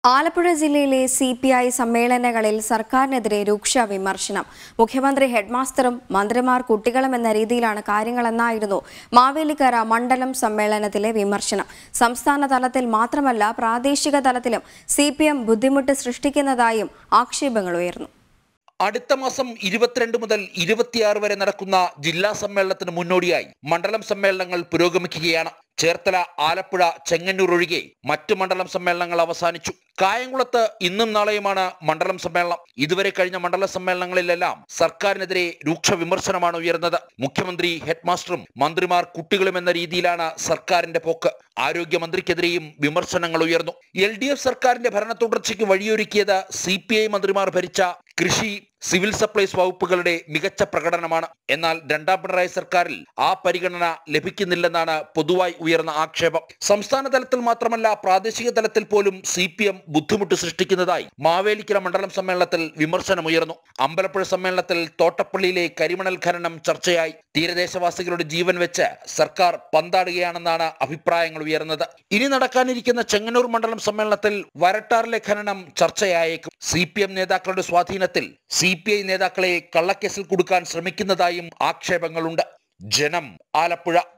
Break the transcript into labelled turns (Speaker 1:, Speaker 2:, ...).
Speaker 1: ആലപ്പുഴ ജില്ലയിലെ C P I സമ്മേളനങ്ങളിൽ സർക്കാരിനെതിരെ രൂക്ഷ വിമർശനം മുഖ്യമന്ത്രി ഹെഡ്മാസ്റ്ററും മന്ത്രിമാർ കുട്ടികളും എന്ന രീതിയിലാണ് കാര്യങ്ങളെന്നായിരുന്നു മാവേലിക്കര മണ്ഡലം സമ്മേളനത്തിലെ വിമർശനം സംസ്ഥാന തലത്തിൽ മാത്രമല്ല പ്രാദേശിക തലത്തിലും സി ബുദ്ധിമുട്ട് സൃഷ്ടിക്കുന്നതായും ആക്ഷേപങ്ങൾ ഉയർന്നു
Speaker 2: അടുത്ത മാസം ഇരുപത്തിരണ്ട് മുതൽ ഇരുപത്തിയാറ് വരെ നടക്കുന്ന ജില്ലാ സമ്മേളനത്തിന് മുന്നോടിയായി മണ്ഡലം സമ്മേളനങ്ങൾ പുരോഗമിക്കുകയാണ് ചേർത്തല ആലപ്പുഴ ചെങ്ങന്നൂർ ഒഴികെ മറ്റു മണ്ഡലം സമ്മേളനങ്ങൾ അവസാനിച്ചു കായംകുളത്ത് ഇന്നും നാളെയുമാണ് മണ്ഡലം സമ്മേളനം ഇതുവരെ കഴിഞ്ഞ മണ്ഡല സമ്മേളനങ്ങളിലെല്ലാം സർക്കാരിനെതിരെ രൂക്ഷ വിമർശനമാണ് ഉയർന്നത് മുഖ്യമന്ത്രി ഹെഡ്മാസ്റ്ററും മന്ത്രിമാർ കുട്ടികളും എന്ന രീതിയിലാണ് സർക്കാരിന്റെ പോക്ക് ആരോഗ്യമന്ത്രിക്കെതിരെയും വിമർശനങ്ങൾ ഉയർന്നു എൽ ഡി എഫ് സർക്കാരിന്റെ ഭരണ തുടർച്ചയ്ക്ക് വഴിയൊരുക്കിയത് സി പി ഐ മന്ത്രിമാർ ഭരിച്ച കൃഷി സിവിൽ സപ്ലൈസ് വകുപ്പുകളുടെ മികച്ച പ്രകടനമാണ് എന്നാൽ രണ്ടാം പിണറായി സർക്കാരിൽ ആ പരിഗണന ലഭിക്കുന്നില്ലെന്നാണ് പൊതുവായി ഉയർന്ന ആക്ഷേപം സംസ്ഥാന തലത്തിൽ മാത്രമല്ല പ്രാദേശിക തലത്തിൽ പോലും സി പി എം ബുദ്ധിമുട്ട് സൃഷ്ടിക്കുന്നതായി മാവേലിക്കര മണ്ഡലം സമ്മേളനത്തിൽ വിമർശനമുയർന്നു അമ്പലപ്പുഴ സമ്മേളനത്തിൽ തോട്ടപ്പള്ളിയിലെ കരിമണൽ ഖനനം ചർച്ചയായി തീരദേശവാസികളുടെ ജീവൻ വെച്ച് സർക്കാർ പന്താടുകയാണെന്നാണ് അഭിപ്രായങ്ങൾ ഉയർന്നത് ഇനി നടക്കാനിരിക്കുന്ന ചെങ്ങന്നൂർ മണ്ഡലം സമ്മേളനത്തിൽ വരട്ടാറിലെ ഖനനം ചർച്ചയായേക്കും സി പി എം നേതാക്കളുടെ സ്വാധീനത്തിൽ സി പി ഐ നേതാക്കളെ കള്ളക്കേസിൽ കൊടുക്കാൻ ശ്രമിക്കുന്നതായും ആക്ഷേപങ്ങളുണ്ട് ജനം ആലപ്പുഴ